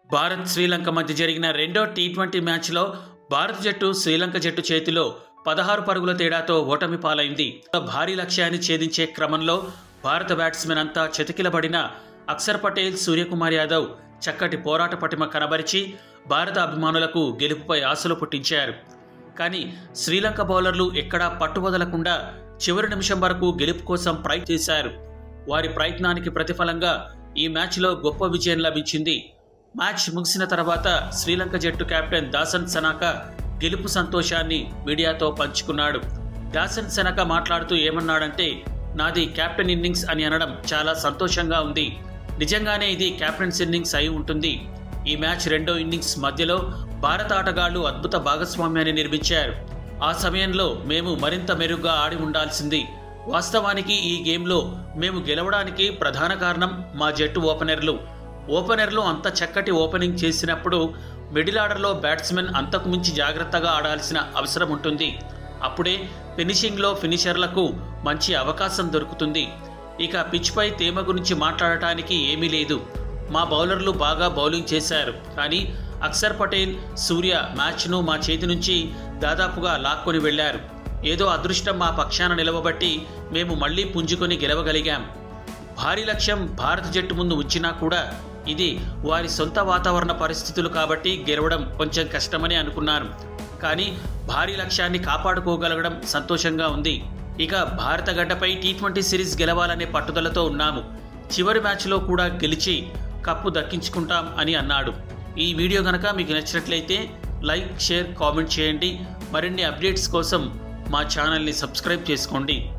భారత్ శ్రీలంక మధ్య జరిగిన రెండో టీ ట్వంటీ మ్యాచ్లో భారత జట్టు శ్రీలంక జట్టు చేతిలో పదహారు పరుగుల తేడాతో ఓటమి పాలైంది భారీ లక్ష్యాన్ని ఛేదించే క్రమంలో భారత బ్యాట్స్మెన్ అంతా చతికిలబడిన అక్షర్ పటేల్ సూర్యకుమార్ యాదవ్ చక్కటి పోరాట పటిమ కనబరిచి భారత అభిమానులకు గెలుపుపై ఆశలు పుట్టించారు కానీ శ్రీలంక బౌలర్లు ఎక్కడా పట్టువదలకుండా చివరి నిమిషం వరకు గెలుపు కోసం ప్రయత్నం చేశారు వారి ప్రయత్నానికి ప్రతిఫలంగా ఈ మ్యాచ్లో గొప్ప విజయం లభించింది మ్యాచ్ ముగిసిన తర్వాత శ్రీలంక జట్టు కెప్టెన్ దాసన్ సనాక గెలుపు సంతోషాన్ని మీడియాతో పంచుకున్నాడు దాసన్ సనక మాట్లాడుతూ ఏమన్నాడంటే నాది కెప్టెన్ ఇన్నింగ్స్ అని అనడం చాలా సంతోషంగా ఉంది నిజంగానే ఇది కెప్టెన్స్ ఇన్నింగ్స్ అయి ఉంటుంది ఈ మ్యాచ్ రెండో ఇన్నింగ్స్ మధ్యలో భారత ఆటగాళ్లు అద్భుత భాగస్వామ్యాన్ని నిర్మించారు ఆ సమయంలో మేము మరింత మెరుగ్గా ఆడి ఉండాల్సింది వాస్తవానికి ఈ గేమ్లో మేము గెలవడానికి ప్రధాన కారణం మా జట్టు ఓపెనర్లు ఓపెనర్లు అంత చక్కటి ఓపెనింగ్ చేసినప్పుడు మిడిల్ ఆర్డర్లో బ్యాట్స్మెన్ అంతకు మించి జాగ్రత్తగా ఆడాల్సిన అవసరం ఉంటుంది అప్పుడే ఫినిషింగ్లో ఫినిషర్లకు మంచి అవకాశం దొరుకుతుంది ఇక పిచ్పై తేమ గురించి మాట్లాడటానికి ఏమీ లేదు మా బౌలర్లు బాగా బౌలింగ్ చేశారు కానీ అక్షర్ పటేల్ సూర్య మ్యాచ్ను మా చేతి నుంచి దాదాపుగా లాక్కొని వెళ్లారు ఏదో అదృష్టం మా పక్షాన నిలవబట్టి మేము మళ్లీ పుంజుకొని గెలవగలిగాం భారీ లక్ష్యం భారత జట్టు ముందు ఉంచినా కూడా ఇది వారి సొంత వాతావరణ పరిస్థితులు కాబట్టి గెలవడం కొంచెం కష్టమని అనుకున్నాను కానీ భారీ లక్ష్యాన్ని కాపాడుకోగలగడం సంతోషంగా ఉంది ఇక భారత గడ్డపై టీ ట్వంటీ సిరీస్ గెలవాలనే పట్టుదలతో ఉన్నాము చివరి మ్యాచ్లో కూడా గెలిచి కప్పు దక్కించుకుంటాం అని అన్నాడు ఈ వీడియో కనుక మీకు నచ్చినట్లయితే లైక్ షేర్ కామెంట్ చేయండి మరిన్ని అప్డేట్స్ కోసం మా ఛానల్ని సబ్స్క్రైబ్ చేసుకోండి